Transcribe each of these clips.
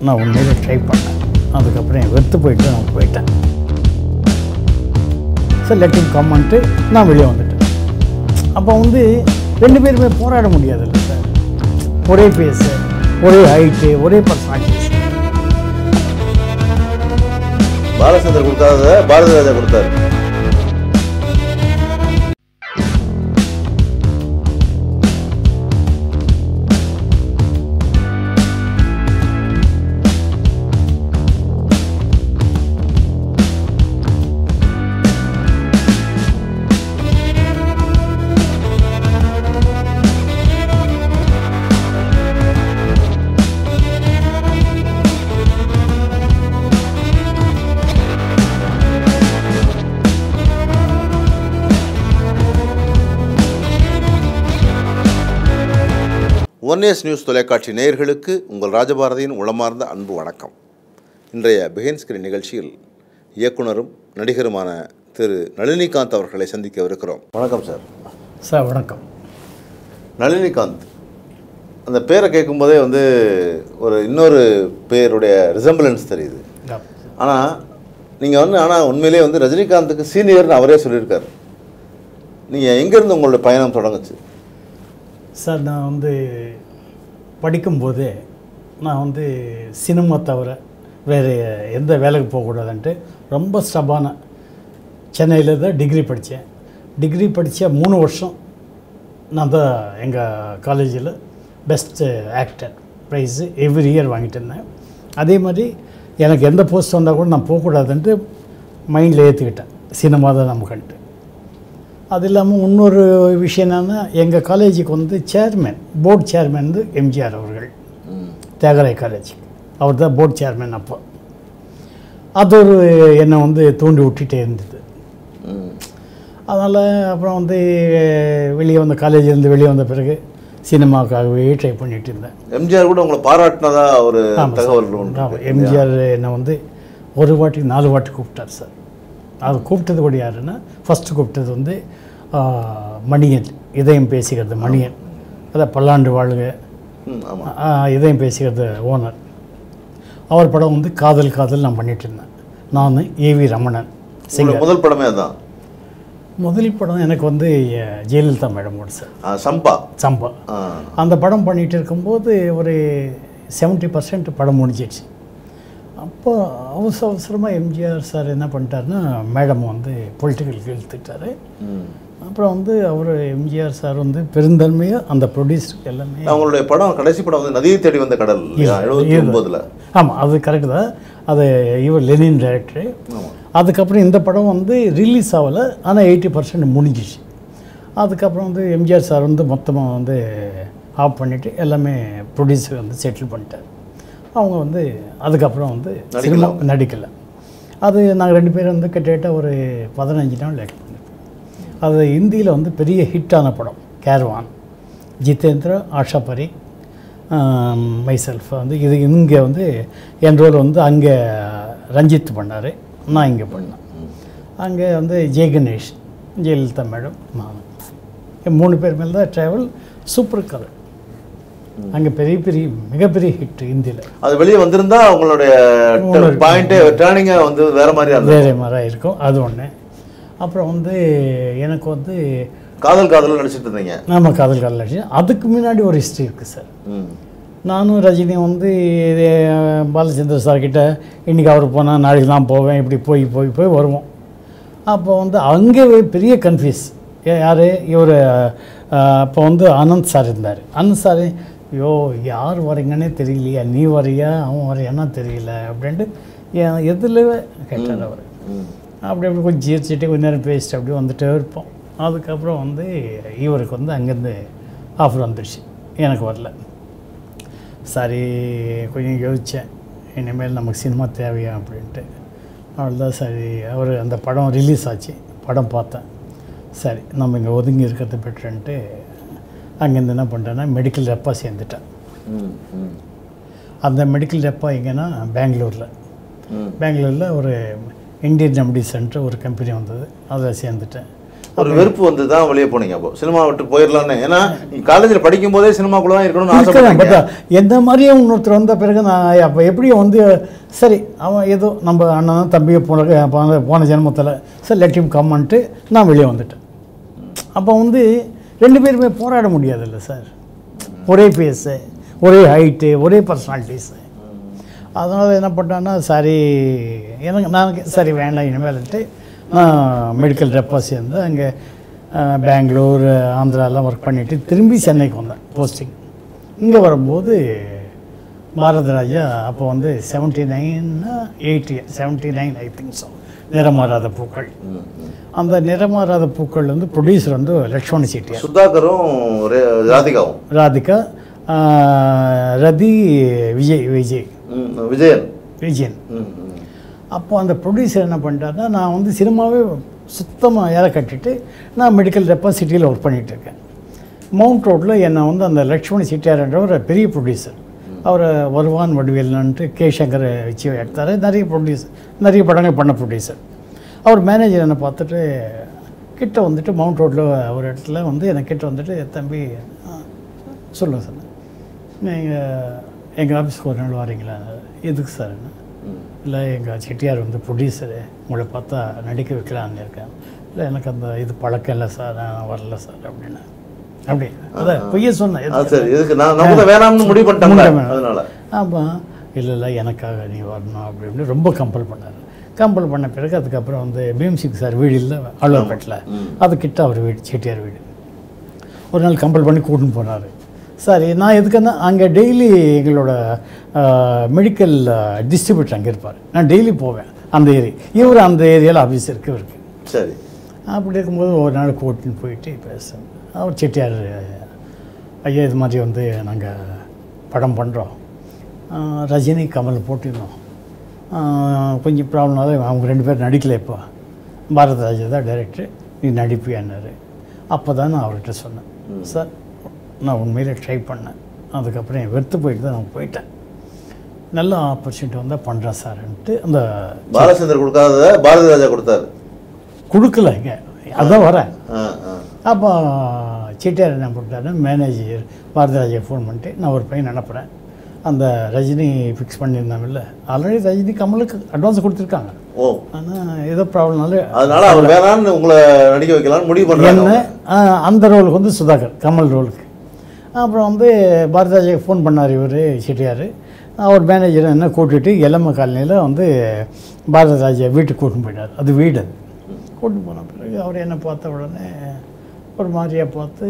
நான் உண்மையிலே ட்ரை பண்ணேன் அதுக்கப்புறம் என் வெறுத்து போயிட்டு நான் போயிட்டேன் சார் லெட்டிங் கம்மெண்ட்டு நான் வெளியே வந்துட்டேன் அப்போ வந்து ரெண்டு பேருமே போராட முடியாதுல்ல சார் ஒரே ஃபேஸு ஒரே ஹைட்டு ஒரே பர்சனாலிட்டிஸ் பாலச்சந்தர் கொடுக்காத பாரதி ராஜா கொடுத்தாரு ஒன் எஸ் நியூஸ் தொலைக்காட்சி நேயர்களுக்கு உங்கள் ராஜபாரதியின் உளமார்ந்த அன்பு வணக்கம் இன்றைய பிகைன் ஸ்கிரீன் நிகழ்ச்சியில் இயக்குனரும் நடிகருமான திரு நளினிகாந்த் அவர்களை சந்திக்கவிருக்கிறோம் வணக்கம் சார் சார் வணக்கம் நளினிகாந்த் அந்த பேரை கேட்கும்போதே வந்து ஒரு இன்னொரு பேருடைய ரிசம்பிளன்ஸ் தெரியுது ஆனால் நீங்கள் வந்து ஆனால் உண்மையிலேயே வந்து ரஜினிகாந்துக்கு சீனியர்னு அவரே சொல்லியிருக்காரு நீங்கள் எங்கேருந்து உங்களுடைய பயணம் தொடங்குச்சு சார் நான் வந்து படிக்கும்போதே நான் வந்து சினிமா தவிர வேறு எந்த வேலைக்கு போகக்கூடாதுன்ட்டு ரொம்ப ஸ்டபான சென்னையில் தான் டிகிரி படித்தேன் டிகிரி படித்த மூணு வருஷம் நான் தான் எங்கள் காலேஜில் best actor prize every year வாங்கிட்டு இருந்தேன் அதே மாதிரி எனக்கு எந்த போஸ்ட் வந்தால் கூட நான் போகக்கூடாதுன்ட்டு மைண்டில் ஏற்றுக்கிட்டேன் சினிமா தான் நமக்குன்ட்டு அது இல்லாமல் இன்னொரு விஷயம் என்னென்னா எங்கள் காலேஜுக்கு வந்து சேர்மேன் போர்டு சேர்மேன் வந்து எம்ஜிஆர் அவர்கள் தியாகராய காலேஜ் அவர் தான் போர்டு சேர்மேன் அப்போ அது ஒரு என்னை வந்து தூண்டி விட்டுட்டே இருந்தது அதனால் அப்புறம் வந்து வெளியே வந்த காலேஜ்லேருந்து வெளியே வந்த பிறகு சினிமாவுக்காகவே ட்ரை பண்ணிட்டு இருந்தேன் எம்ஜிஆர் கூட உங்களை பாராட்டினதா ஒரு ஆமாம் தகவல் உண்டு. ஆமாம் எம்ஜிஆர் என்னை வந்து ஒரு வாட்டி நாலு வாட்டி கூப்பிட்டார் சார் அது கூப்பிட்டது கூட யாருன்னா ஃபஸ்ட்டு கூப்பிட்டது வந்து ஆ, மணியன் இதயம் பேசுகிறது மணியன் அதான் பல்லாண்டு வாழ்க ம், ஆமா ஆ, இதயம் பேசுகிறது ஓனர் அவர் படம் வந்து காதல் காதல் நான் பண்ணிட்டு இருந்தேன் நான் ஏவி ரமணன் உங்களோட சிங்கர் முதல் படமே அதான் முதல் படம் எனக்கு வந்து அஹ், ஜெயலலிதா மேடமோட சார் ஆ, சம்பா சம்பா ஆ, அந்த படம் பண்ணிகிட்டு இருக்கும்போது ஒரு செவன்ட்டி பர்சன்ட் படம் முடிஞ்சிடுச்சு அப்போ அவசர அவசரமாக எம்ஜிஆர் சார் என்ன பண்ணிட்டாருன்னா மேடம் வந்து பொலிட்டிக்கலுக்கு இழுத்துட்டாரு ம். அப்புறம் வந்து அவர் எம்ஜிஆர் சார் வந்து பெருந்தன்மையாக அந்த ப்ரொடியூசருக்கு எல்லாமே அவங்களுடைய படம் கடைசி படம் வந்து நதியை தேடி வந்த கடல் இல்லையா எழுபத்தி ஒன்பதுல ஆமாம் அது கரெக்டு தான் அது இவர் லெனின் டைரக்டரு ஆமா அதுக்கப்புறம் இந்த படம் வந்து ரிலீஸ் ஆகலை ஆனால் எயிட்டி பர்சன்ட் முடிஞ்சிச்சு அதுக்கப்புறம் வந்து எம்ஜிஆர் சார் வந்து மொத்தமாக வந்து ஆஃப் பண்ணிவிட்டு எல்லாமே ப்ரொடியூசர் வந்து செட்டில் பண்ணிட்டார் அவங்க வந்து அதுக்கப்புறம் வந்து சினிமா நடிக்கலை அது நாங்கள் ரெண்டு பேரும் வந்து கிட்டத்தட்ட ஒரு பதினஞ்சு நாள் லேட் பண்ணிருப்போம் அது ஹிந்தியில் வந்து பெரிய ஹிட்டான படம் கேர்வான் ஜிதேந்திர ஆஷா பரீக் மைசெல்ஃப் வந்து இது இங்கே வந்து என் ரோல் வந்து அங்கே ரஞ்சித் பண்ணார் நான் இங்கே பண்ணேன் அங்கே வந்து ஜெய் கணேஷ் ஜெயலலிதா மேடம் நான் என் மூணு பேர் மேலே தான் ட்ராவல் சூப்பர் கதை அங்கே பெரிய பெரிய மிகப்பெரிய ஹிட் ஹிந்தியில் அது வெளியே வந்திருந்தா உங்களுடைய பாயிண்டே டேர்னிங்கே வந்து வேற மாதிரியா இருந்தது வேறு மாதிரி இருக்கும் அது ஒன்று அப்புறம் வந்து எனக்கு வந்து காதல் காதல் நடிச்சிட்டு இருந்தீங்க நாம காதல் காதல் அடிச்சு அதுக்கு முன்னாடி ஒரு ஹிஸ்ட்ரி இருக்குது சார் ம். நானும் ரஜினி வந்து இது, பாலச்சந்திர சார்கிட்ட இன்றைக்கி அவர் போனால் நாளைக்கு நான் போவேன் இப்படி போய் போய் போய் வருவோம் அப்போ வந்து அங்கே பெரிய கன்ஃபியூஸ் யார் இவர் அப்போ வந்து ஆனந்த் சார் இருந்தார் ஆனந்த் சார் ஐயோ யார் வரீங்கன்னே தெரியலையா நீ வரியா அவன் வரையானா தெரியல அப்படின்ட்டு என் எதில் கேட்டார் அவர் ம். அப்படி அப்படி கொஞ்சம் ஜீர்ச்சிட்டு கொஞ்ச நேரம் பேசிட்டு அப்படியே வந்துட்டே இருப்போம் அதுக்கப்புறம் வந்து இவருக்கு வந்து அங்கேருந்து ஆஃபர் வந்துடுச்சு எனக்கு வரல சரி கொஞ்சம் யோசித்தேன் இனிமேல் நமக்கு சினிமா தேவையா அப்படின்ட்டு அவ்வளோதான் சரி அவர் அந்த படம் ரிலீஸ் ஆச்சு படம் பார்த்தேன் சரி நம்ம இங்கே ஒதுங்கி இருக்கிறது பெட்டர்ன்ட்டு அங்கேருந்து என்ன பண்ணிட்டேன்னா மெடிக்கல் ரெப்பாக சேர்ந்துட்டேன் ம். ம். அந்த மெடிக்கல் ரெப்பா எங்கன்னா பெங்களூரில் ம். பெங்களூரில் ஒரு இந்தியன் ரெமடி சென்டர் ஒரு கம்பெனி வந்தது அதில் சேர்ந்துட்டேன் ஒரு வெறுப்பு வந்து தான் வெளியே போனீங்க அப்போ சினிமா விட்டு போயிடலான்னு ஏன்னா நீங்க காலேஜில் படிக்கும் போதே சினிமாக்குள்ள தான் இருக்கணும்னு இருக்கிறேன் பட் ஆசைப்படுறீங்க எந்த மாதிரியும் இன்னொருத்தர் வந்த பிறகு நான் அப்போ எப்படியும் வந்து சரி அவன் ஏதோ நம்ம அண்ணன் தம்பியை போன போன போன ஜென்மத்தில் சரி லெட்டிம் கம்மன்ட்டு நான் வெளியே வந்துட்டேன் அப்போ வந்து ரெண்டு பேருமே போராட முடியாதுல்ல சார் ஒரே ஃபேஸு ஒரே ஹைட்டு ஒரே பர்சனாலிட்டிஸு அதனால் என்ன பண்ணேன்னா சரி எனக்கு நான் சரி வேண்டாம் இனிமேல்ட்டு நான் மெடிக்கல் ரெப்பாக சேர்ந்து அங்கே பெங்களூர் ஆந்திராலாம் ஒர்க் பண்ணிவிட்டு திரும்பி சென்னைக்கு வந்தேன் போஸ்டிங் இங்கே வரும்போது பாரதராஜா அப்போ வந்து செவன்ட்டி நைன்னா eighty seventy nine I think so நிறமாறாத பூக்கள் அந்த நிறமாறாத பூக்கள் வந்து ப்ரொடியூசர் வந்து லக்ஷ்மண செட்டியார் சுதாகரும் ரே- ராதிகாவும் ராதிகா ஆ, ரதி விஜய் விஜய் ம், விஜயன் விஜயன் ம், ம். அப்போ அந்த ப்ரொடியூசர் என்ன பண்ணிட்டாருன்னா நான் வந்து சினிமாவே சுத்தமாக ஏற கட்டிட்டு நான் மெடிக்கல் ரெப்பா சிட்டியில் ஒர்க் பண்ணிகிட்டு இருக்கேன் மவுண்ட் ரோட்டில் என்னை வந்து அந்த லக்ஷ்மண் செட்டியார்ன்ற ஒரு பெரிய ப்ரொடியூசர் அவர் வருவான் வடிவேல்னு கே சங்கரை வச்சு எடுத்தார் நிறைய ப்ரொடியூசர் நிறைய படங்கள் பண்ண ப்ரொடியூசர் அவர் மேனேஜர் என்னை பார்த்துட்டு கிட்ட வந்துட்டு மவுண்ட் ரோட்டில் ஒரு இடத்துல வந்து எனக்கு கிட்ட வந்துட்டு தம்பி ஆ, சொல்லுங்கள் சார் நீங்கள் எங்கள் ஆஃபீஸ்க்கு ஒரு நாள் வரீங்களா எதுக்கு சார் இல்லை எங்கள் செட்டியார் வந்து ப்ரொடியூசரு உங்களை பார்த்தா நடிக்க வைக்கலான்னு இருக்கேன் இல்லை எனக்கு அந்த இது பழக்கம் இல்லை சார் நான் வரல சார் அப்படின்னு அப்படி அதான் பொய்ய சொன்னேன் ஆ எதுக்கு? சரி இதுக்கு நான் நம்ம தான் வேணாம்னு முடிவு பண்ணிட்டோம்ல முடிவு அதனால ஆமாம் இல்லை இல்லை எனக்காக நீ வரணும் அப்படி இப்படின்னு ரொம்ப கம்பல் பண்ணார் கம்பல் பண்ண பிறகு அதுக்கப்புறம் வந்து பீம்சிங் சார் வீடு இல்லை அலுவலகப்பேட்டில் அது கிட்ட அவர் வீடு செட்டியார் வீடு ஒரு நாள் கம்பல் பண்ணி கூட்டின்னு போனார் சரி நான் எதுக்குன்னா அங்கே டெய்லி எங்களோட மெடிக்கல் டிஸ்ட்ரிபியூட்டர் அங்கே இருப்பார் நான் டெய்லி போவேன் அந்த ஏரியா இவர் அந்த ஏரியாவில் ஆஃபீஸ் இருக்கு இவருக்கு சரி அப்படி இருக்கும்போது ஒரு நாள் கூட்டின்னு போயிட்டு பேசுகிறேன் அவர் செட்டியார் ஐயா இது மாதிரி வந்து நாங்கள் படம் பண்ணுறோம் ரஜினி கமல் போட்டிருந்தோம் ஆஹ் கொஞ்சம் ப்ராப்ளம்னால அவங்க ரெண்டு பேரும் நடிக்கல இப்போ பாரதராஜா தான் டைரக்டர் நீ நடிப்பியான்னாரு அப்போ தான் நான் அவர்கிட்ட சொன்னேன் சார் நான் உண்மையிலே ட்ரை பண்ணேன் அதுக்கப்புறம் என் வெறுத்து போயிட்டு தான் நான் போயிட்டேன் நல்ல ஆப்பர்ச்சுனிட்டி வந்தால் பண்ணுறேன் சார்ன்ட்டு அந்த பாலச்சந்தர் கொடுக்காதத பாரதி ராஜா கொடுத்தாரு கொடுக்கலங்க அதான் வரேன் ஆ, ஆ. அப்போ செட்டியார் என்ன பண்ணிட்டாரு மேனேஜர் பாரதிராஜை ஃபோன் பண்ணிட்டு நான் ஒரு பையன் அனுப்புகிறேன் அந்த ரஜினி ஃபிக்ஸ் பண்ணியிருந்தாங்கல்ல ஆல்ரெடி ரஜினி கமலுக்கு அட்வான்ஸ் கொடுத்துருக்காங்க ஓ ஆனால் ஏதோ ப்ராப்ளம்னால அதனால அவர் வேணாம்னு உங்களை நடிக்க வைக்கலாம்னு முடிவு என்ன பண்றாங்க ஆ, அந்த ரோலுக்கு வந்து சுதாகர் கமல் ரோலுக்கு அப்புறம் வந்து பாரதிராஜாக்கு ஃபோன் பண்ணார் இவர் செட்டியார் அவர் மேனேஜர் என்ன கூட்டிட்டு எல்லம்ம காலனியில் வந்து பாரதிராஜா வீட்டுக்கு கூட்டின்னு போயிட்டார் அது வீடு அது கூட்டின்னு போன பிறகு அவர் என்ன பார்த்த உடனே ஒரு மாதிரியாக பார்த்து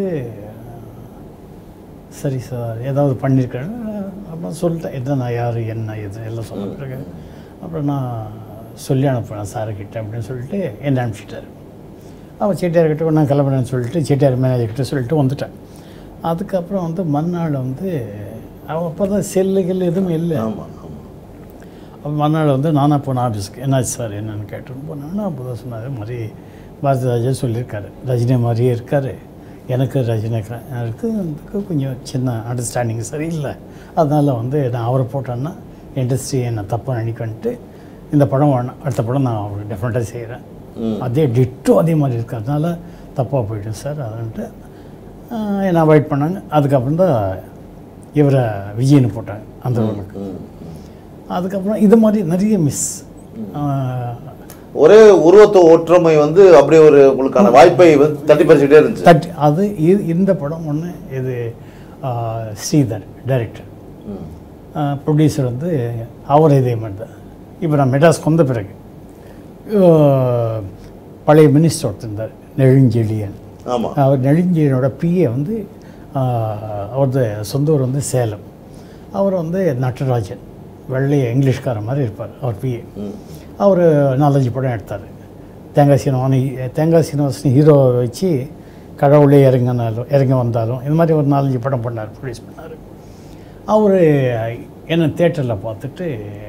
சரி சார் ஏதாவது பண்ணியிருக்கேன் அப்புறம் சொல்லிட்டேன் என்ன நான் யார் என்ன இது எல்லாம் சொன்ன பிறகு அப்புறம் நான் சொல்லி அனுப்புனேன் சாருக்கிட்ட அப்படின்னு சொல்லிட்டு என்ன அனுப்பிச்சிட்டாரு அவன் செட்டியார்கிட்ட நான் கிளம்புறேன்னு சொல்லிட்டு செட்டியார் மேனேஜர்கிட்ட சொல்லிட்டு வந்துட்டேன் அதுக்கப்புறம் வந்து மறுநாள் வந்து அவன் அப்போ தான் செல்லு கில்லு எதுவும் இல்லை ஆமா ஆமா அப்போ மறுநாள் வந்து நானாக போனேன் ஆஃபீஸ்க்கு என்னாச்சு சார் என்னன்னு கேட்டுன்னு போனேன்னா அப்போ தான் சொன்னார் இது மாதிரி பாரதிராஜா சொல்லியிருக்காரு ரஜினி மாதிரியே இருக்கார் எனக்கு ரஜினி எனக்கு அதுக்கு கொஞ்சம் சின்ன அண்டர்ஸ்டாண்டிங் சரியில்லை அதனால் வந்து நான் அவரை போட்டேன்னா இண்டஸ்ட்ரி என்னை தப்பாக நினைக்கன்ட்டு இந்த படம் வேணாம் அடுத்த படம் நான் அவருக்கு டெஃபினட்டாக செய்கிறேன் ம். அதே டிட்டோ அதே மாதிரி இருக்கிறதுனால தப்பாக போயிடும் சார் அதன்ட்டு ஆஹ், என்னை அவாய்ட் பண்ணாங்க அதுக்கப்புறம் தான் இவரை விஜயன்னு போட்டாங்க அந்த ரோலுக்கு ம், ம். அதுக்கப்புறம் இது மாதிரி நிறைய மிஸ் ஒரே உருவத்த ஒற்றுமை வந்து அப்படியே ஒரு உங்களுக்கான வாய்ப்பை வந்து தட்டி பறிச்சுட்டே இருந்துச்சு தட் அது இ- இந்த படம் ஒன்று இது ஆஹ், ஸ்ரீதர் டைரக்டர் ம். ப்ரொடியூசர் வந்து அவர் இதே மாதிரி தான் இப்போ நான் மெட்ராஸ்க்கு வந்த பிறகு ஆஹ், பழைய மினிஸ்டர் ஒருத்தர் இருந்தார் நெடுஞ்செழியன் ஆமா அவர் நெடுஞ்செழியனோட பிஏ வந்து ஆஹ், அவரது சொந்த ஊர் வந்து சேலம் அவர் வந்து நடராஜன் வெள்ளை இங்கிலீஷ்கார மாதிரி இருப்பார் அவர் பிஏ ம். அவர் நாலஞ்சு படம் எடுத்தார் தேங்காய் சீனிவாசன் தேங்காய் சீனிவாசன் ஹீரோ வச்சு கடவுளே இறங்கினாலும் இறங்கி வந்தாலும் இது மாதிரி ஒரு நாலஞ்சு படம் பண்ணார் ப்ரொடியூஸ் பண்ணார் அவர் என்னை தேட்டரில் பார்த்துட்டு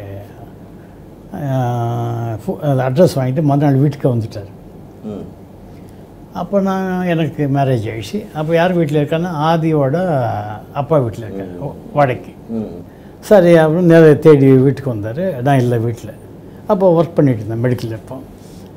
அட்ரஸ் வாங்கிட்டு மறுநாள் வீட்டுக்கு வந்துட்டார் ம். அப்போ நான் எனக்கு மேரேஜ் ஆயிடுச்சு அப்போ யார் வீட்டில் இருக்கான்னா ஆதியோட அப்பா வீட்டில் இருக்கேன் வாடகைக்கு ம். சரி அப்புறம் நேர தேடி வீட்டுக்கு வந்தார் நான் இல்லை வீட்டில் அப்போ ஒர்க் பண்ணிட்டு இருந்தேன் மெடிக்கல் இப்போ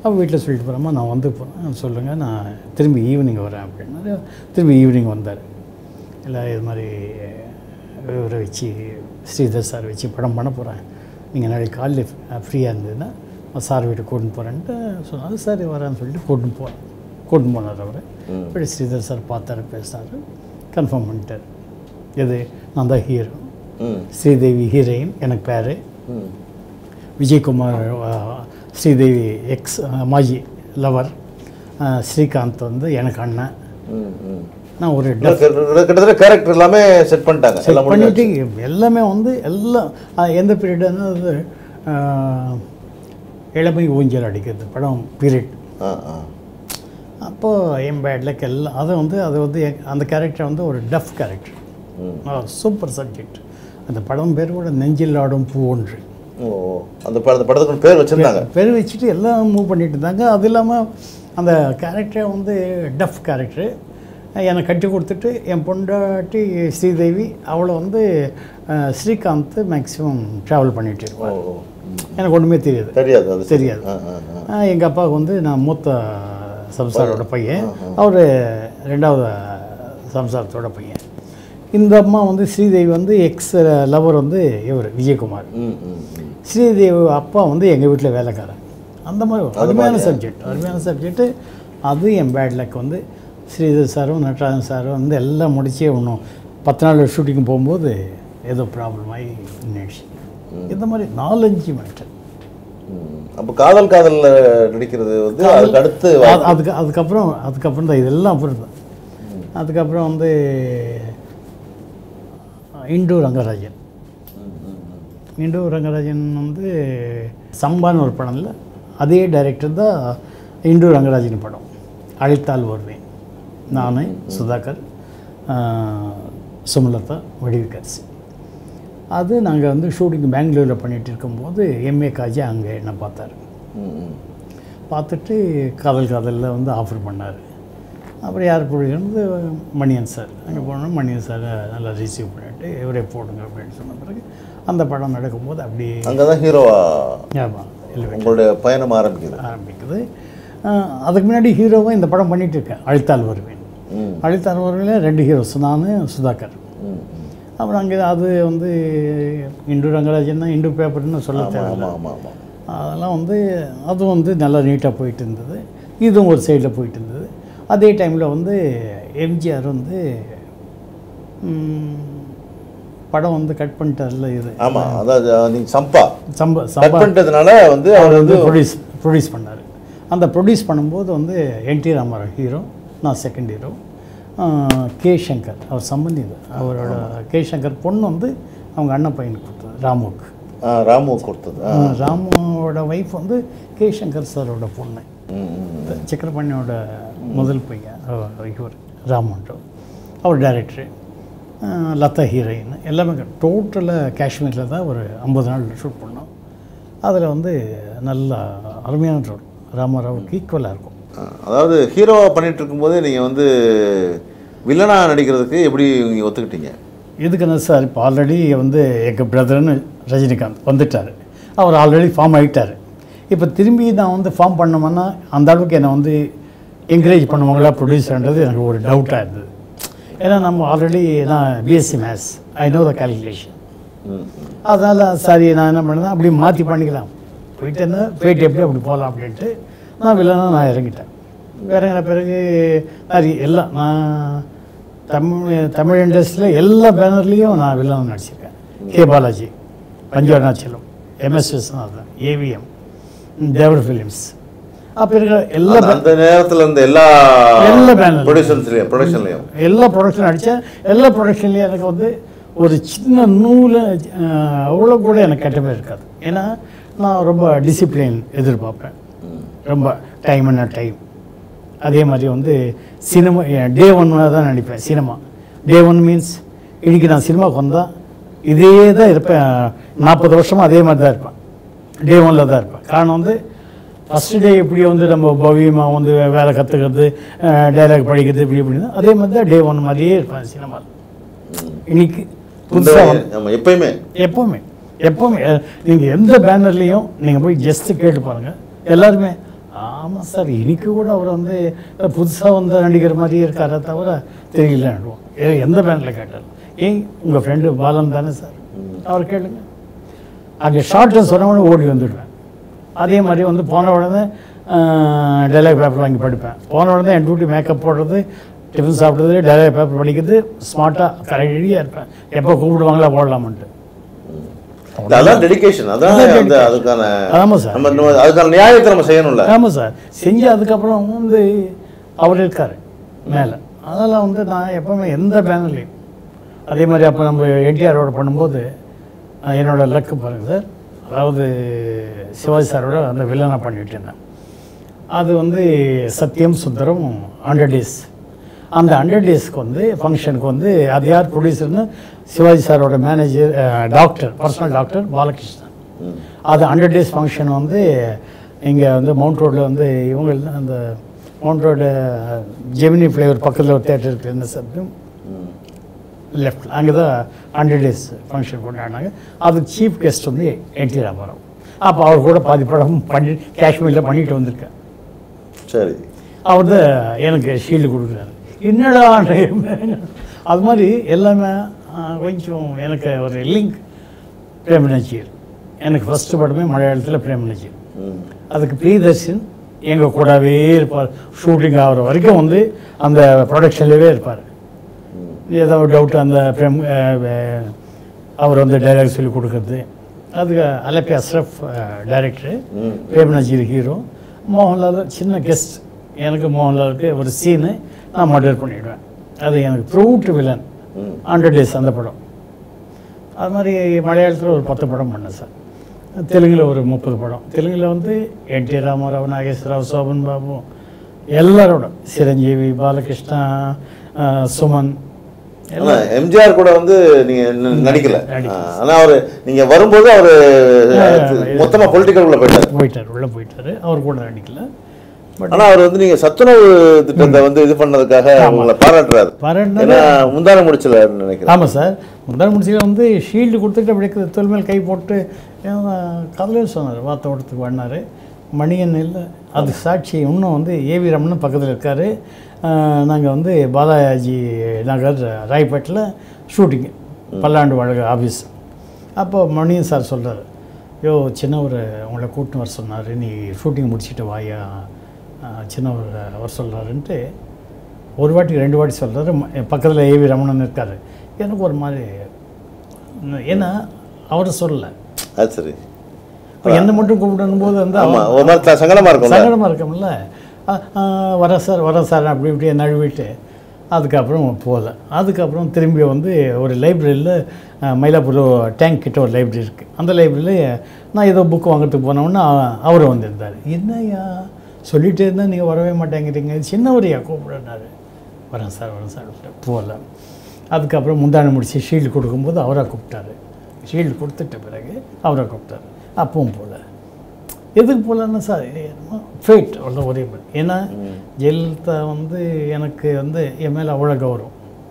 அப்போ வீட்டில் சொல்லிட்டு போகிறோமா நான் வந்து போகிறேன் சொல்லுங்கள் நான் திரும்பி ஈவினிங் வரேன் அப்படின்னாரு திரும்பி ஈவினிங் வந்தார் இல்லை இது மாதிரி இவரை வச்சு ஸ்ரீதர் சார் வச்சு படம் பண்ண போகிறேன் நீங்கள் நாளைக்கு காலையில் ஃப்ரீயாக இருந்ததுன்னா சார் வீட்டுக்கு கூட்டின்னு போகிறேன்ட்டு சொன்னாரு சரி வரேன்னு சொல்லிட்டு கூட்டின்னு போகிறேன் கூட்டின்னு போனார் அவர் இப்படி ஸ்ரீதர் சார் பார்த்தாரு பேசினார் கன்ஃபார்ம் பண்ணிட்டார் எது நான் தான் ஹீரோ ம் ஸ்ரீதேவி ஹீரோயின் எனக்கு பேர் ம் விஜயகுமார் ஆ, ஸ்ரீதேவி எக்ஸ் ஆ, மாஜி லவர் ஆ, ஸ்ரீகாந்த் வந்து எனக்கு அண்ணன் ம் ம் நான் ஒரு இன்னும் கிட்ட- கிட்டத்தட்ட கேரக்டர் எல்லாமே செட் பண்ணிட்டாங்க செட் எல்லாம் பண்ணிட்டு முடிஞ்சாச்சு. எல்லாமே வந்து எல்லாம் ஆ, எந்த பீரியட்னா அது ஆ, இளமை ஊஞ்சல் அடிக்கிறது படம் பீரியட் ஆ ஆ அப்போது என் பேட்லக் எல்லாம் அது வந்து அது வந்து எ- அந்த கேரக்டர் வந்து ஒரு டஃப் கேரக்டர் ம் சூப்பர் சப்ஜெக்ட் அந்த படம் பேர் கூட நெஞ்சில் ஆடும் பூ ஒன்று ஓ ஓ. அந்த பட அந்த படத்துக்கு பேர் வச்சிருந்தாங்க பேர் வச்சுட்டு எல்லாம் மூவ் பண்ணிட்டு இருந்தாங்க அது இல்லாமல் அந்த கேரக்டர் வந்து டஃப் கேரக்டர் எனக்கு கட்டி கொடுத்துட்டு என் பொண்டாட்டி ஸ்ரீதேவி அவளை வந்து அஹ், ஸ்ரீகாந்த் மேக்ஸிமம் ட்ராவல் பண்ணிட்டு ஓ இருப்பார் ஓ. ம். எனக்கு ஒன்றுமே தெரியாது தெரியாது அது சரி. தெரியாது. ஆ ஆ ஆ எங்கள் அப்பாவுக்கு வந்து நான் மூத்த சம்சாரோட பையன் அவர் ரெண்டாவது சம்சாரத்தோட பையன் இந்த அம்மா வந்து ஸ்ரீதேவி வந்து எக்ஸ் லவர் வந்து இவர் விஜயகுமார் ம் ம் ம் ஸ்ரீதேவி அப்பா வந்து எங்கள் வீட்டில் வேலைக்காரன் அந்த மாதிரி ஒரு அருமையான சப்ஜெக்ட் அருமையான சப்ஜெக்ட்டு அது என் பேட் லக் வந்து ஸ்ரீதர் சாரும் நடராஜன் சாரும் வந்து எல்லாம் முடிச்சே இன்னும் பத்து நாள் ஷூட்டிங் போகும்போது ஏதோ ப்ராப்ளம் ஆகி நின்றுச்சு இந்த மாதிரி நாலஞ்சு மேட்டர் ம். அப்போ காதல் காதல்ல நடிக்கிறது வந்து அதுக்கு அடுத்து அது- அதுக்கு அதுக்கப்புறம் அதுக்கப்புறம் தான் இதெல்லாம் அப்புறம் தான் அதுக்கப்புறம் வந்து இண்டு ரங்கராஜன் இண்டு ரங்கராஜன் வந்து சம்பான்னு ஒரு படம் இல்லை அதே டைரக்டர் தான் இண்டு ரங்கராஜன் படம் அழைத்தால் வருவேன் நான் சுதாகர் ஆஹ், சுமலதா வடிவுக்கரசி அது நாங்கள் வந்து ஷூட்டிங் பெங்களூரில் பண்ணிகிட்டு இருக்கும்போது எம்ஏ காஜி அங்கே என்ன பார்த்தாரு ம், ம். பார்த்துட்டு காதல் காதலில் வந்து ஆஃபர் பண்ணார் அப்புறம் யார் பிடிக்கிறது மணியன் சார் அங்கே போனோம் மணியன் சார் நல்லா ரிசீவ் பண்ணிட்டு இவரே போடுங்க அப்படின்னு சொன்ன பிறகு அந்த படம் நடக்கும்போது அப்படியே அங்கதான் ஹீரோவா ஆமாம் இல்லை உங்களுடைய பயணம் ஆரம்பிக்குது ஆரம்பிக்குது ஆஹ் அதுக்கு முன்னாடி ஹீரோவாக இந்த படம் பண்ணிட்டு இருக்கேன் அழைத்தால் வருவேன் ம் அழைத்தால் வருவேன் ரெண்டு ஹீரோஸ் நான் சுதாகர் ம் ம். அப்புறம் அங்கே அது வந்து இண்டு ரங்கராஜன் தான் இண்டு பேப்பர்னு சொல்ல தேவையில்லை ஆமா ஆமா ஆமா அதெல்லாம் வந்து அதுவும் வந்து நல்லா நீட்டாக போயிட்டு இருந்தது இதுவும் ஒரு சைடில் போயிட்டு இருந்தது அதே டைமில் வந்து எம்ஜிஆர் வந்து ம், படம் வந்து கட் பண்ணிட்டார்ல இது ஆமா அதாவது நீங்க சம்பா சம்ப கட் சம்பா பண்ணிட்டதுனால வந்து அவர் அவர் வந்து வந்து ப்ரொடியூஸ் ப்ரொடியூஸ் பண்ணார் அந்த ப்ரொடியூஸ் பண்ணும்போது வந்து என்டி ராமராவ் ஹீரோ நான் செகண்ட் ஹீரோ கே சங்கர் அவர் சம்பந்தி இது அவரோட கே சங்கர் பொண்ணு வந்து அவங்க அண்ணன் பையனுக்கு கொடுத்தது ராமுக்கு ஆ, ராமு கொடுத்தது ஆ. ராமுவோட ஒய்ஃப் வந்து கே சங்கர் சாரோட பொண்ணு ம், ம், ம். சக்கரபாணியோட முதல் பையன் அவர் இவர் ராமன்ட்டு அவர் டைரக்டரு லதா ஹீரோயின் எல்லாமே டோட்டலாக காஷ்மீரில் தான் ஒரு ஐம்பது நாள் ஷூட் பண்ணோம் அதில் வந்து நல்ல அருமையான ரோல் ராமராவுக்கு ஈக்குவலாக இருக்கும் ஆ, அதாவது ஹீரோவா பண்ணிட்டு இருக்கும்போதே நீங்க வந்து வில்லனா நடிக்கிறதுக்கு எப்படி நீங்க ஒத்துக்கிட்டீங்க எதுக்குன்னா சார் இப்போ ஆல்ரெடி வந்து எங்கள் பிரதர்னு ரஜினிகாந்த் வந்துட்டார் அவர் ஆல்ரெடி ஃபார்ம் ஆகிட்டார் இப்போ திரும்பி நான் வந்து ஃபார்ம் பண்ணோம்னா அந்த அளவுக்கு என்னை வந்து என்கரேஜ் பண்ணுவாங்களா ப்ரொடியூசர்ன்றது எனக்கு ஒரு டவுட்டாக இருந்தது ஏன்னா நம்ம ஆல்ரெடி நான் BSc maths I know the calculation ம், ம். அதனால் சரி நான் என்ன பண்ணேன் அப்படி மாற்றி பண்ணிக்கலாம் போயிட்டு என்ன போயிட்டு எப்படி அப்படி போகலாம் அப்படின்ட்டு நான் வில்லனா நான் இறங்கிட்டேன் இறங்கின பிறகு சரி எல்லாம் நான் தமிழ் தமிழ் இண்டஸ்ட்ரியில் எல்லா பேனர்லேயும் நான் வில்லனாக நடிச்சிருக்கேன் K Balaji Panchavarnachalam M S Viswanathan A V M Devar films அப்போ இருக்கிற எல்லா அந்த- அந்த நேரத்துல இருந்த எல்லா எல்லா banner. ப்ரொடியூசன்ஸ்லயும் ப்ரொடக்ஷன்லயும் எல்லா ப்ரொடக்ஷன் அடித்தேன் எல்லா ப்ரொடக்ஷன்லேயும் எனக்கு வந்து ஒரு சின்ன நூலை அஹ், அவ்வளோ கூட எனக்கு கட்டமே இருக்காது ஏன்னா நான் ரொம்ப டிசிப்ளின் எதிர்பார்ப்பேன் ரொம்ப டைம் என்ன டைம் அதே மாதிரி வந்து சினிமா டே ஒன்னாக தான் நடிப்பேன் சினிமா டே ஒன் மீன்ஸ் இன்னைக்கு நான் சினிமாவுக்கு வந்தால் இதே தான் இருப்பேன் நாற்பது வருஷமாக அதே மாதிரி தான் இருப்பேன் டே ஒன்ல தான் இருப்பேன் காரணம் வந்து ஃபஸ்ட்டு டே எப்படி வந்து நம்ம பவ்யமாக வந்து வேலை கற்றுக்கிறது டைலாக் படிக்கிறது இப்படி இப்படின்னு அதே மாதிரி தான் டே ஒன் மாதிரியே இருப்பேன் சினிமாவில் இன்னைக்கு புதுசாக வந்து ஆமா எப்பயுமே எப்போவுமே எப்போவுமே நீங்கள் எந்த பேனர்லேயும் நீங்கள் போய் ஜஸ்ட்டு கேட்டு பாருங்கள் எல்லாருமே ஆமாம் சார் இன்னைக்கு கூட அவர் வந்து புதுசாக வந்த நடிகர் மாதிரியே இருக்காரே தவிர தெரியல எந்த பேனில் கேட்டாலும் ஏன் உங்கள் ஃப்ரெண்டு பாலன் தானே சார் அவர் கேளுங்க அங்கே ஷார்ட்டு சொன்னவொடனே ஓடி வந்துடுவேன் அதே மாதிரி வந்து போன உடனே டைலாக் பேப்பர் வாங்கி படிப்பேன் போன உடனே என் டியூட்டி மேக்கப் போடுறது டிஃபன் சாப்பிட்றது டைலாக் பேப்பர் படிக்கிறது ஸ்மார்ட்டாக கரெக்டாக இருப்பேன் எப்போ கூப்பிடுவாங்களா போடலாமன்ட்டு அதான் டெடிகேஷன் அதான் அந்த அதுக்கான ஆமாம் சார் நம்ம நம்ம அதுக்கான நியாயத்தை நம்ம செய்யணும்ல ஆமாம் சார் செஞ்சு அதுக்கப்புறம் வந்து அவர் இருக்கார் மேலே அதெல்லாம் வந்து நான் எப்பவுமே எந்த பேனர்லையும் அதே மாதிரி அப்போ நம்ம என்டிஆரோட பண்ணும்போது அஹ், என்னோட லக்கு பாருங்க சார் அதாவது சிவாஜி சாரோட அந்த வில்லனை பண்ணிட்டு இருந்தேன் அது வந்து சத்யம் சுந்தரம் ஹண்ட்ரட் டேஸ் அந்த ஹண்ட்ரட் டேஸ்க்கு வந்து ஃபங்க்ஷனுக்கு வந்து அது யார் ப்ரொடியூசர்னு சிவாஜி சாரோட manager doctor personal doctor Balakrishnan அது ஹண்ட்ரட் டேஸ் ஃபங்க்ஷன் வந்து இங்கே வந்து மவுண்ட் ரோட்டில் வந்து இவங்க அந்த மவுண்ட் ரோடு ஜெமினி ஃப்ளேவர் பக்கத்தில் ஒரு தேட்டர் இருக்குது என்ன சப்தம் லெஃப்ட் அங்கே தான் ஹண்ட்ரட் டேஸ் ஃபங்க்ஷன் கொண்டாடினாங்க அதுக்கு சீஃப் கெஸ்ட் வந்து என்டி ராமாராவ் அப்போ அவர் கூட பாதி படம் பண்ணி காஷ்மீரில் பண்ணிட்டு வந்திருக்கேன் சரி அவர் தான் எனக்கு ஷீல்டு கொடுக்குறாரு என்னடா அது மாதிரி எல்லாமே ஆ, கொஞ்சம் எனக்கு ஒரு லிங்க் பிரேம் நஜீர் எனக்கு ஃபஸ்ட்டு படமே மலையாளத்தில் பிரேம் நஜீர் ம் அதுக்கு பிரியதர்ஷன் எங்கள் கூடவே இருப்பார் ஷூட்டிங் ஆகிற வரைக்கும் வந்து அந்த ப்ரொடக்ஷன்லேயே இருப்பார் ஏதாவது டவுட் அந்த பிரேம் அஹ், அஹ், அவர் வந்து டைலாக் சொல்லி கொடுக்குறது அதுக்கு அலப்பி அஸ்ரஃப் டைரக்டரு ம் பிரேம் நஜீர் ஹீரோ மோகன்லால் சின்ன கெஸ்ட் எனக்கு மோகன்லாலுக்கு ஒரு சீனு நான் மர்டர் பண்ணிவிடுவேன் அது எனக்கு ப்ரூவ்ட் வில்லன் ம் ஹண்ட்ரட் டேஸ் அந்த படம் அது மாதிரி மலையாளத்தில் ஒரு பத்து படம் பண்ணேன் சார் தெலுங்கில் ஒரு முப்பது படம் தெலுங்கில் வந்து என் டி ராமாராவ் நாகேஸ்வரராவ் சோபன் பாபு எல்லாரோட சிரஞ்சீவி பாலகிருஷ்ணா அஹ், சுமன் ஆனா எம்ஜிஆர் கூட வந்து நீங்க ந- நடிக்கல நடிக்கல. ஆ, ஆனா அவரு நீங்க வரும்போது அவரு மொத்தமா பொலிட்டிக்கல் உள்ள போயிட்டாரு போயிட்டார் உள்ளே போயிட்டார் அவர் கூட நடிக்கல பட் ஆனா அவர் வந்து நீங்க சத்துணவு திட்டத்தை வந்து இது பண்ணதுக்காக உங்களை பாராட்டுறாரு பாராட்டினது ஏன்னா முந்தான முடிச்சல நினைக்கிறேன் ஆமாம் சார் முந்தான முடிச்சியில் வந்து ஷீல்டு கொடுத்துட்டு அப்படியே தோல் மேல் கை போட்டு கதலையும் சொன்னார் வார்த்தோட்டத்துக்கு பண்ணார் மணியன் இல்லை அது சாட்சி இன்னும் வந்து ஏவி ரமணன் பக்கத்தில் இருக்கார் நாங்கள் வந்து பாலாஜி நகர் ராய்பேட்டில் ஷூட்டிங்கு பல்லாண்டு வழக்கு ஆஃபீஸ் அப்போ மணியன் சார் சொல்கிறார் யோ சின்னவர் உங்களை கூட்டின்னு வர சொன்னார் நீ ஷூட்டிங் முடிச்சுட்டு வாயா அஹ், சின்னவர் அவர் சொல்கிறாருன்ட்டு ஒரு வாட்டி ரெண்டு வாட்டி சொல்கிறாரு பக்கத்தில் ஏவி ரமணன் இருக்கார் எனக்கு ஒரு மாதிரி ஏன்னா அவரை சொல்லலை அது சரி என்ன மட்டும் கூப்பிடணும் போது வந்து ஆமா ஒரு மாதிரி த- சங்கடமா இருக்கும்ல சங்கடமாக இருக்கும்ல அ, அ, வரேன் சார் வரேன் சார் அப்படி இப்படி நழுவிட்டு அதுக்கப்புறம் போகல அதுக்கப்புறம் திரும்பி வந்து ஒரு லைப்ரரியில் மயிலாப்பூர் டேங்க் கிட்ட ஒரு லைப்ரரி இருக்குது அந்த லைப்ரரியில் நான் ஏதோ புக் வாங்குறதுக்கு போனோன்னா அவர் வந்திருந்தார் என்னய்யா சொல்லிட்டே இருந்தால் நீங்கள் வரவே மாட்டேங்கிறீங்க சின்னவரையா கூப்பிடுனாரு வரேன் சார் வரேன் சார் போகல அதுக்கப்புறம் முந்தானை முடிச்சு ஷீல்டு கொடுக்கும்போது அவராக கூப்பிட்டாரு ஷீல்டு கொடுத்துட்ட பிறகு அவரை கூப்பிட்டாரு அப்பவும் போகல எதுக்கு போகலன்னா சார் ஃபேட் அவ்வளோ ஒரே மாதிரி ஏன்னா ஜெயலலிதா வந்து எனக்கு வந்து என் மேலே அவ்வளோ கௌரவம்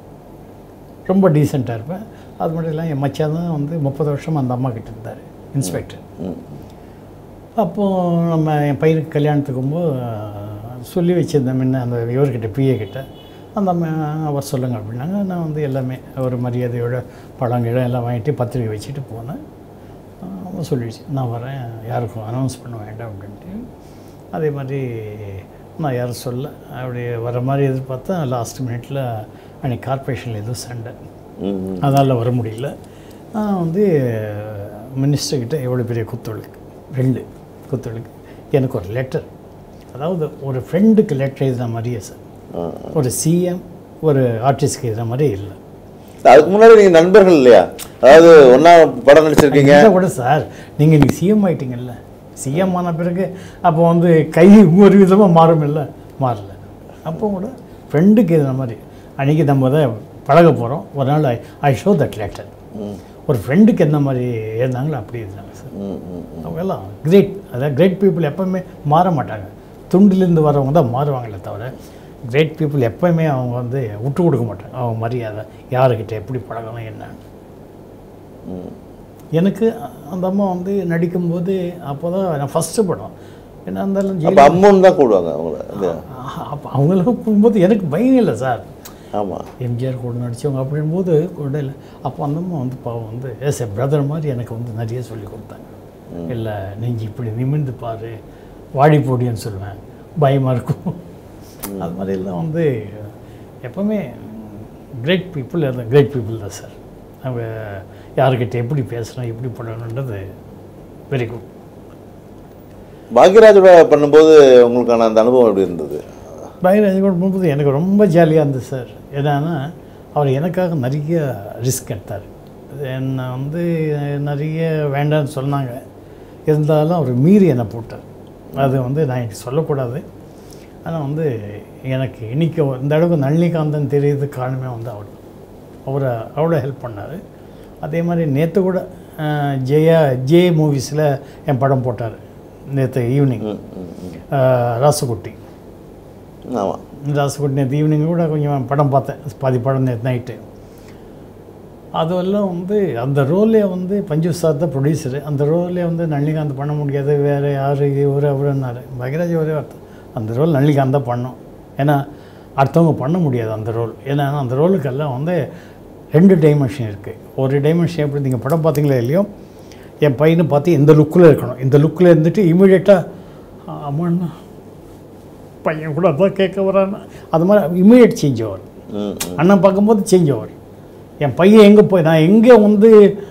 ரொம்ப டீசெண்டாக இருப்பேன் அது மட்டும் இல்லாமல் என் மச்சான் தான் வந்து முப்பது வருஷம் அந்த அம்மா கிட்ட இருந்தார் இன்ஸ்பெக்டர் ம். அப்போது நம்ம என் பையனுக்கு கல்யாணத்துக்கு போது அஹ், சொல்லி வச்சிருந்தேன் முன்ன அந்த இவர்கிட்ட பிஏ கிட்ட அந்த அம்மா அவர் சொல்லுங்க அப்படின்னாங்க நான் வந்து எல்லாமே ஒரு மரியாதையோட பழங்கிழம் எல்லாம் வாங்கிட்டு பத்திரிக்கை வச்சுட்டு போனேன் அஹ், அவன் சொல்லிடுச்சு நான் வரேன் யாருக்கும் அனௌன்ஸ் பண்ண வேண்டாம் அப்படின்ட்டு அதே மாதிரி நான் யாரும் சொல்ல அப்படி வர மாதிரி எதிர்பார்த்தா லாஸ்ட் மினிட்ல அன்னைக்கு கார்ப்பரேஷனில் எதுவும் சண்டை ம், ம். அதால் வர முடியல நான் வந்து மினிஸ்டர்கிட்ட எவ்வளோ பெரிய குத்தொழுக்கு ரெண்டு குத்தொழுக்கு எனக்கு ஒரு லெட்டர் அதாவது ஒரு ஃப்ரெண்டுக்கு லெட்டர் எழுதின மாதிரியே சார் ஆ. ஒரு சிஎம் ஒரு ஆர்டிஸ்ட்க்கு எழுதின மாதிரியே இல்லை அதுக்கு முன்னாடி நீங்க நண்பர்கள் இல்லையா அதாவது ஒண்ணா படம் நடிச்சிருக்கீங்க இதை கூட சார் நீங்கள் இன்னைக்கு சிஎம் ஆயிட்டீங்கல்ல சிஎம் ஆன பிறகு அப்போ வந்து கை ஒரு விதமாக மாறும் இல்லை மாறல அப்போ கூட ஃப்ரெண்டுக்கு எழுதின மாதிரி அன்றைக்கி நம்ம தான் பழக போகிறோம் ஒரு நாள் I I show that letter ம், ஒரு ஃப்ரெண்டுக்கு எந்த மாதிரி எழுந்தாங்களோ அப்படி எழுதினாங்க சார் ம், ம். அவங்க எல்லாம் கிரேட் அதாவது கிரேட் பீப்புள் எப்பவுமே மாற மாட்டாங்க துண்டிலேருந்து வரவங்க தான் மாறுவாங்களே தவிர கிரேட் பீப்புள் எப்பவுமே அவங்க வந்து விட்டு கொடுக்க மாட்டாங்க அவங்க மரியாதை யாருக்கிட்ட எப்படி பழகணும் என்னன்னு ம். எனக்கு அந்த அம்மா வந்து நடிக்கும்போது அப்போ தான் நான் ஃபஸ்ட்டு படம் என்ன இருந்தாலும் அப்போ அம்மன் தான் கூடுவாங்க அவங்கள இல்லையா அப்போ அவங்களும் போகும்போது எனக்கு பயம் இல்லை சார் ஆமாம் எம்ஜிஆர் கூட நடித்தவங்க அப்படின்போது கூட இல்லை அப்போ அந்தம்மா வந்து பாவம் வந்து ஏஸ் எ பிரதர் மாதிரி எனக்கு வந்து நிறைய சொல்லி கொடுத்தாங்க இல்லை நெஞ்சு இப்படி நிமிர்ந்து பாரு வாடி போடின்னு சொல்லுவேன் பயமாக இருக்கும் அது மாதிரிலாம் வந்து எப்போவுமே கிரேட் பீப்புள் கிரேட் பீப்புள் தான் சார் அவங்க யாருக்கிட்ட எப்படி பேசணும் எப்படி பண்ணணுன்றது வெரி குட் பாக்யராஜோட பண்ணும்போது உங்களுக்கான அந்த அனுபவம் எப்படி இருந்தது பயங்கர கூட போகும்போது எனக்கு ரொம்ப ஜாலியாக இருந்தது சார் என்னன்னா அவர் எனக்காக நிறைய ரிஸ்க் எடுத்தார் என்னை வந்து நிறைய வேண்டாம்னு சொன்னாங்க இருந்தாலும் அவர் மீறி என்னை போட்டார் அது வந்து நான் எனக்கு சொல்லக்கூடாது ஆனால் வந்து எனக்கு இன்னைக்கு இந்த அளவுக்கு நளினிகாந்தன் தெரியறதுக்கு காரணமே வந்து அவர் அவரை அவ்வளோ ஹெல்ப் பண்ணார் அதே மாதிரி நேற்று கூட அஹ், ஜெயா ஜே மூவிஸில் என் படம் போட்டார் நேற்று ஈவினிங் ம் ம் ம் ராசுகுட்டி ஆமாம் ராசுகுட்டி நேற்று ஈவினிங் கூட கொஞ்சம் படம் பார்த்தேன் பாதி படம் நேற்று நைட்டு அதுவெல்லாம் வந்து அந்த ரோலே வந்து பஞ்சு சார் தான் ப்ரொடியூசரு அந்த ரோலே வந்து நளினிகாந்த் பண்ண முடியாது வேறு யார் இவர் அவருன்னாரு பகிராஜ் ஒரே வார்த்தை அந்த ரோல் நளினிகாந்த் தான் பண்ணோம் ஏன்னா அடுத்தவங்க பண்ண முடியாது அந்த ரோல் ஏன்னா அந்த ரோலுக்கெல்லாம் வந்து ரெண்டு டைமென்ஷன் இருக்குது ஒரு டைமென்ஷன் எப்படி நீங்கள் படம் பார்த்தீங்களா இல்லையோ என் பையனை பார்த்து இந்த லுக்கில் இருக்கணும் இந்த லுக்கில் இருந்துட்டு இமீடியட்டாக அம்மாண்ணா பையன் கூட அதான் கேட்க வரான்னு அது மாதிரி இமீடியட் சேஞ்ச் ஆகும் ம் ம் அண்ணன் பார்க்கும்போது சேஞ்ச் ஆகும் என் பையன் எங்கே போய் நான் எங்கே வந்து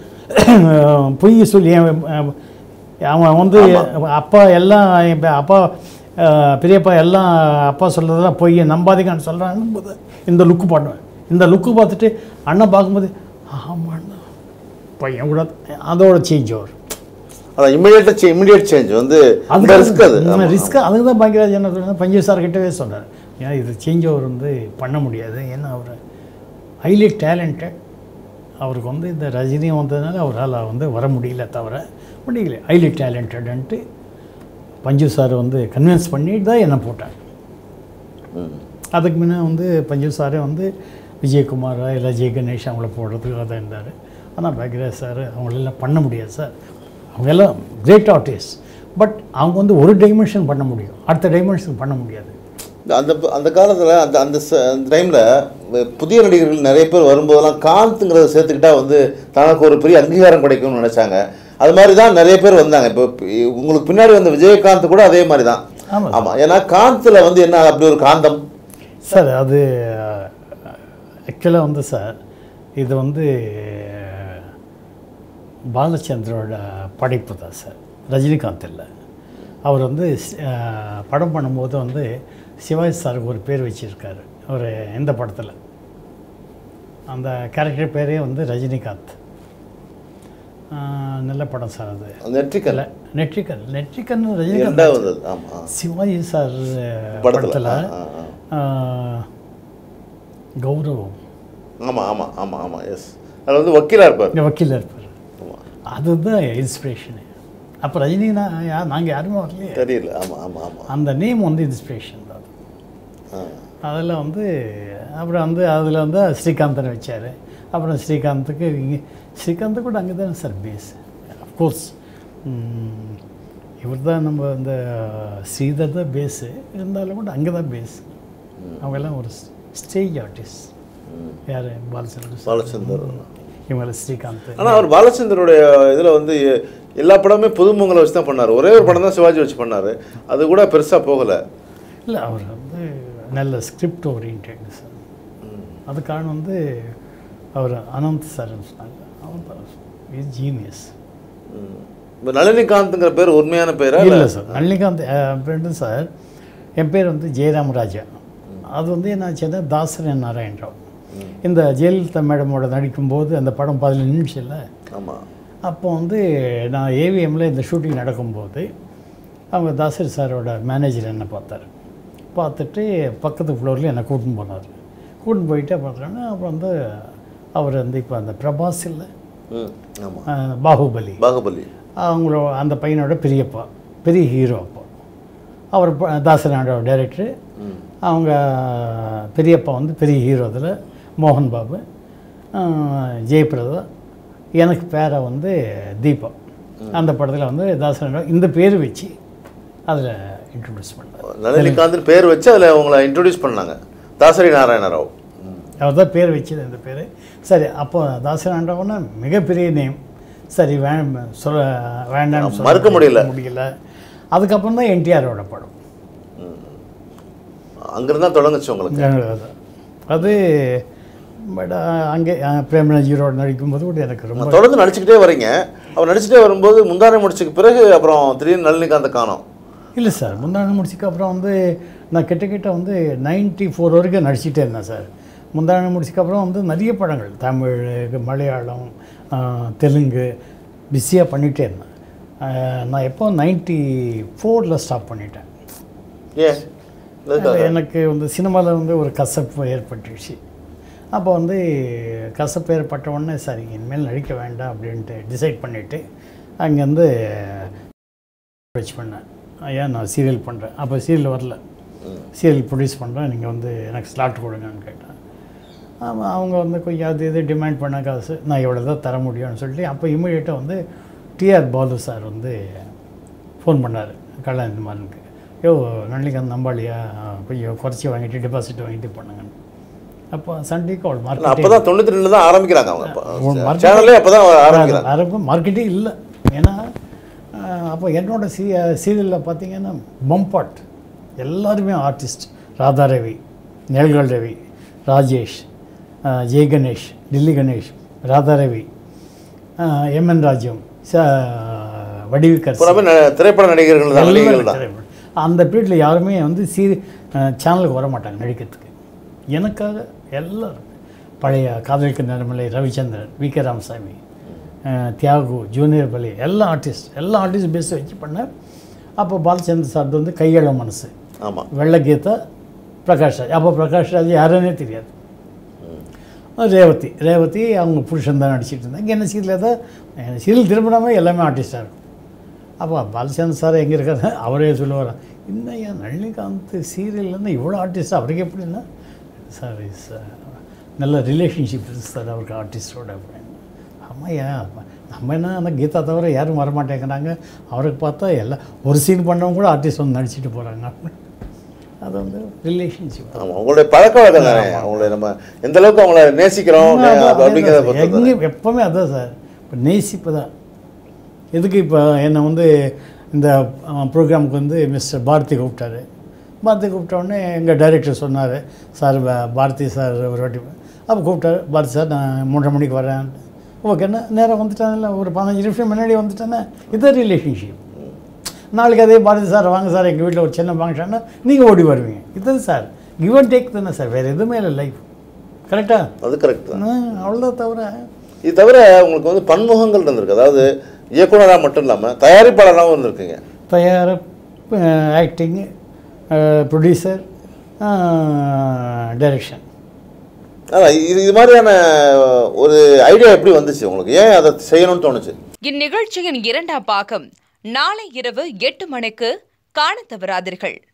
பொய் சொல்லி என் அஹ், அவன் வந்து அப்பா எல்லாம் என் ப- அப்பா அஹ், பெரியப்பா எல்லாம் அப்பா சொல்கிறதெல்லாம் பொய் நம்பாதீங்கன்னு சொல்கிறான்னு போது இந்த லுக்கு பண்ணுவேன் இந்த லுக்கு பார்த்துட்டு அண்ணன் பார்க்கும்போது ஆமாண்ணா பையன் கூட அதோட சேஞ்ச் ஆகும் அதான் இமிடியேட்டாக இமிடியேட் சேஞ்ச் வந்து அந்த ரிஸ்க் அது ஆமா. ரிஸ்க் அதுக்கு தான் பாக்கியராஜ் என்ன சொன்னார் பஞ்சு சார் கிட்டவே சொன்னார் ஏன் இது சேஞ்ச் ஓவர் வந்து பண்ண முடியாது ஏன்னா அவர் ஹைலி டேலண்டட் அவருக்கு வந்து இந்த ரஜினி வந்ததுனால அவரால் வந்து வர முடியல தவிர முடியல ஹைலி டேலண்டட்ன்ட்டு பஞ்சு சார் வந்து கன்வின்ஸ் பண்ணிட்டு தான் என்னை போட்டாங்க ம் அதுக்கு முன்னே வந்து பஞ்சு சாரே வந்து விஜயகுமார் இல்லை ஜெய கணேஷ் அவங்கள போடுறதுக்கு தான் இருந்தார் ஆனால் பாக்யராஜ் சார் அவங்களெல்லாம் பண்ண முடியாது சார் அவங்க எல்லாம் கிரேட் ஆர்டிஸ்ட் பட் அவங்க வந்து ஒரு டைமென்ஷன் பண்ண முடியும் அடுத்த டைமென்ஷன் பண்ண முடியாது இந்த- அந்த அந்த காலத்தில் அந்த அந்த ச- அந்த டைமில் புதிய நடிகர்கள் நிறைய பேர் வரும்போதெல்லாம் காந்த்ங்கிறத சேர்த்துக்கிட்டா வந்து தனக்கு ஒரு பெரிய அங்கீகாரம் கிடைக்கும்னு நினச்சாங்க அது மாதிரி தான் நிறைய பேர் வந்தாங்க இப்போ பி- உங்களுக்கு பின்னாடி வந்த விஜயகாந்த் கூட அதே மாதிரி தான் ஆமாம் ஆமாம் ஏன்னா காந்தில் வந்து என்ன அப்படி ஒரு காந்தம் சார் அது ஆக்சுவலாக வந்து சார் இது வந்து பாலச்சந்திரோட படைப்பு தான் சார் ரஜினிகாந்த் இல்லை அவர் வந்து அஹ், படம் பண்ணும்போது வந்து சிவாஜி சாருக்கு ஒரு பேர் வச்சுருக்காரு ஒரு எந்த படத்தில் அந்த கேரக்டர் பேரே வந்து ரஜினிகாந்த் அஹ், நல்ல படம் சார் அது நெற்றிக்கல் இல்லை நெற்றிக்கன் நெற்றிக்கன் ரஜினிகாந்த் ரெண்டாவது அது. ஆமா சிவாஜி சார் படத்துல படத்தில் ஆ, ஆ, ஆ. கௌரவம் ஆமா ஆமா ஆமா ஆமா எஸ் அது வந்து வக்கீலா இருப்பார் இங்கே வக்கீலாக இருப்பார் ஆமா அதுதான் இன்ஸ்பிரேஷனு அப்போ ரஜினி நான் யா நாங்கள் யாருமே வரலையே தெரியல ஆமா ஆமா ஆமா அந்த நேம் வந்து இன்ஸ்பிரேஷன் தான் ஆ. அதில் வந்து அப்புறம் வந்து அதில் வந்து ஸ்ரீகாந்தனை வச்சார் அப்புறம் ஸ்ரீகாந்துக்கு இங்கே ஸ்ரீகாந்த் கூட அங்கே தானே சார் பேஸ் அஃப்கோர்ஸ் இவர் தான் நம்ம இந்த ஸ்ரீதர் தான் பேஸு இருந்தாலும் கூட அங்கே தான் பேஸ் அவங்கெல்லாம் ஒரு ஸ்டேஜ் ஆர்டிஸ்ட் ம். யார் பாலச்சந்திரன் பாலச்சந்தர் இவங்க ஸ்ரீகாந்த் ஆனா அவர் பாலச்சந்தருடைய இதுல வந்து எ- எல்லா படமே புதுமுகங்களை வச்சு தான் பண்ணார் ஒரே ஒரு படம் தான் சிவாஜி வச்சு பண்ணாரு அது கூட பெருசா போகல இல்லை அவர் வந்து நல்ல ஸ்கிரிப்ட் ஓரியன்ட் சார் அது காரணம் வந்து அவர் அனந்த் சார்னு சொன்னாங்க அவர் இஸ் ஜீனியஸ் ம். இப்ப நளினிகாந்த்ங்கிற பேர் உண்மையான பேரா இல்ல இல்லை சார் நளினிகாந்த் ஃப்ரெண்டு சார் என் பேர் வந்து ஜெயராம் ராஜா அது வந்து என்னாச்சுன்னா தாசரன் நாராயணராவ் இந்த ஜெயலலிதா மேடமோட நடிக்கும்போது அந்த படம் பதினஞ்சு நிமிஷம் இல்லை ஆமா அப்போ வந்து நான் ஏவிஎம்மில் இந்த ஷூட்டிங் நடக்கும்போது அவங்க தாசர் சாரோட மேனேஜர் என்னை பார்த்தாரு பார்த்துட்டு பக்கத்து ஃப்ளோரில் என்னை கூட்டின்னு போனார் கூட்டின்னு போயிட்டு பார்த்தோன்னா அப்புறம் வந்து அவர் வந்து இப்போ அந்த பிரபாஸ் இல்லை ம் ஆமா அஹ், பாகுபலி பாகுபலி அவங்களோட அந்த பையனோட பெரியப்பா பெரிய ஹீரோ அப்போ அவர் ப- தாசனாடோட டைரக்டரு ம் அவங்க பெரியப்பா வந்து பெரிய ஹீரோ அதில் மோகன் பாபு அஹ், ஜெயபிரதா எனக்கு பேரை வந்து தீபா அந்த படத்தில் வந்து தாசனாடோ இந்த பேர் வச்சு அதில் இன்ட்ரடியூஸ் பண்ணார் நளினிகாந்த் பேர் வச்சு அதில் உங்களை இன்ட்ரடியூஸ் பண்ணாங்க தாசரி நாராயண ராவ் அவர் தான் பேர் வச்சது அந்த பேர் சரி அப்போ தாசனாண்டவனா மிகப்பெரிய நேம் சரி வே சொல்ல வேண்டாம்னு சொல்ல மறுக்க முடியல. முடியல அதுக்கப்புறம் தான் என்டிஆரோட படம் அங்கிருந்து தான் தொடங்குச்சு உங்களுக்கு அது. அது பட் அங்கே பிரேமராஜியோட நடிக்கும்போது கூட எனக்கு ரொம்ப தொடர்ந்து நடிச்சுக்கிட்டே வரீங்க அவர் நடிச்சுட்டே வரும்போது முந்தானை முடிச்சுக்கு பிறகு அப்புறம் திடீர்னு நளினிகாந்தை காணோம் இல்லை சார் முந்தான முடிச்சுக்கு அப்புறம் வந்து நான் கிட்ட கிட்ட வந்து நைன்ட்டி ஃபோர் வரைக்கும் நடிச்சிட்டே இருந்தேன் சார் முந்தான முடிச்சுக்கு அப்புறம் வந்து நிறைய படங்கள் தமிழ் மலையாளம் ஆ, தெலுங்கு பிஸியாக பண்ணிகிட்டே இருந்தேன் ஆ, நான் எப்போ நைன்ட்டி ஃபோரில் ஸ்டாப் பண்ணிட்டேன் ஏன் எதுக்காக? எனக்கு வந்து சினிமாவில் வந்து ஒரு கசப்பு ஏற்பட்டுச்சு அப்போ வந்து கசப்பு ஏற்பட்ட உடனே சரி இனிமேல் நடிக்க வேண்டாம் அப்படின்ட்டு டிசைட் பண்ணிவிட்டு அங்கேருந்து அப்ரோச் பண்ணேன் ஐயா நான் சீரியல் பண்ணுறேன் அப்போ சீரியல் வரல சீரியல் ப்ரொடியூஸ் பண்ணுறேன் நீங்கள் வந்து எனக்கு ஸ்லாட் கொடுங்கன்னு கேட்டேன் ஆமாம் அவங்க வந்து கொஞ்சம் அது இது டிமாண்ட் பண்ண காசு நான் இவ்வளோ தான் தர முடியும்னு சொல்லிட்டு அப்போ இமீடியட்டாக வந்து டிஆர் பாலு சார் வந்து ஃபோன் பண்ணார் கல்யாணமானுக்கு யோ நளினிகாந்த் நம்பாளியா கொஞ்சம் குறைச்சி வாங்கிட்டு டெபாசிட் வாங்கிட்டு பண்ணுங்கன்னு அப்போ சண்டே கால் ஆனா மார்க்கெட்டிங் அப்பதான் தொண்ணூத்தி ரெண்டுல தான் ஆரம்பிக்கிறாங்க அவங்க ஒரு market- சேனல்லே அப்பதான் ஆரம்பிக்கிறாங்க அரபு மார்க்கெட்டே இல்லை ஏன்னா அஹ், அப்போ என்னோட சீ சீரியலில் பார்த்தீங்கன்னா பம்பாட் எல்லாருமே ஆர்டிஸ்ட் ராதா ரவி நேல்கல் ரவி ராஜேஷ் அஹ், ஜெய் கணேஷ் டில்லி கணேஷ் ராதா ரவி அஹ், எம்என் ராஜ்யம் ச வடிவிக்கர் பூராமே ந- திரைப்பட நடிகர்கள் தான் நடிகர்கள் தான் எல்லாமே அந்த பீரியடில் யாருமே வந்து சீரி சேனலுக்கு வர மாட்டாங்க நடிக்கிறதுக்கு எனக்காக எல்லாரும் பழைய காதலிக்க நிறமலை ரவிச்சந்திரன் வி கே ராமசாமி அஹ், தியாகு ஜூனியர் பலி எல்லா ஆர்டிஸ்ட் எல்லா ஆர்டிஸ்ட் பேஸ் வச்சு பண்ணேன் அப்போ பாலச்சந்திர சார் வந்து கையள மனசு ஆமா வெள்ளக்கீதா பிரகாஷ் ராஜ் அப்போ பிரகாஷ் ராஜ் யாருன்னே தெரியாது ரேவதி ரேவதி அவங்க புருஷன் தான் நடிச்சிட்டு இருந்தாங்க என்ன சீரியல் தான் சீரியல் திரும்பினாமே எல்லாமே ஆர்டிஸ்டாக இருக்கும் அப்போ பாலச்சந்திர சார் எங்கே இருக்காரு அவரே சொல்லுவார் இன்னையா நளினிகாந்த் சீரியல்லேருந்து இவ்வளோ ஆர்டிஸ்ட் அவருக்கு எப்படின்னா சார் இஸ் நல்ல ரிலேஷன்ஷிப் இருக்குது சார் அவருக்கு ஆர்டிஸ்டோட அப்படின்னு ஆமாய்யா நம்ம என்ன அந்த கீதா தவிர யாரும் வரமாட்டேங்கிறாங்க அவருக்கு பார்த்தா எல்லாம் ஒரு சீன் பண்ணவங்க கூட ஆர்டிஸ்ட் வந்து நடிச்சிட்டு போகிறாங்க அது வந்து ரிலேஷன்ஷிப் ஆமா உங்களுடைய பழக்க வழக்கம் தானே அவங்களை நம்ம எந்த அளவுக்கு அவங்கள நேசிக்கிறோம் அப்படிங்கிறத பொறுத்து தானே. எங்கே எப்போவுமே அதான் சார் இப்போ நேசிப்பு தான் எதுக்கு இப்போ என்னை வந்து இந்த ப்ரோக்ராமுக்கு வந்து மிஸ்டர் பாரதி கூப்பிட்டாரு பாரதி கூப்பிட்ட உடனே எங்கள் டைரக்டர் சொன்னார் சார் பா- பாரதி சார் ஒரு வாட்டி அப்போ கூப்பிட்டாரு பாரதி சார் நான் மூன்றரை மணிக்கு வரேன் ஓகே என்ன நேரம் வந்துட்டானே ஒரு பதினஞ்சு நிமிஷம் முன்னாடி வந்துட்டானே இதான் ரிலேஷன்ஷிப் நாளைக்கு அதே பாரதி சார் வாங்க சார் எங்கள் வீட்டில் ஒரு சின்ன ஃபங்க்ஷன்னா நீங்கள் ஓடி வருவீங்க இதுதான் சார் கிவ் அண்ட் டேக் தானே சார் வேறு எதுவுமே இல்லை லைஃப் கரெக்டாக அது கரெக்ட் தான் அவ்வளோதான் தவிர இது தவிர உங்களுக்கு வந்து பன்முகங்கள் இருந்திருக்கு அதாவது இயக்குனராக மட்டும் இல்லாமல் தயாரிப்பாளராகவும் இருந்திருக்கீங்க தயாரிப்பு ஆக்டிங்கு ப்ரொடியூசர் டைரக்ஷன் அதான் இது இது மாதிரியான ஒரு ஐடியா எப்படி வந்துச்சு உங்களுக்கு ஏன் அதை செய்யணும்னு தோணுச்சு இந்நிகழ்ச்சியின் இரண்டாம் பாகம் நாளை இரவு எட்டு மணிக்கு காணத் தவறாதீர்கள்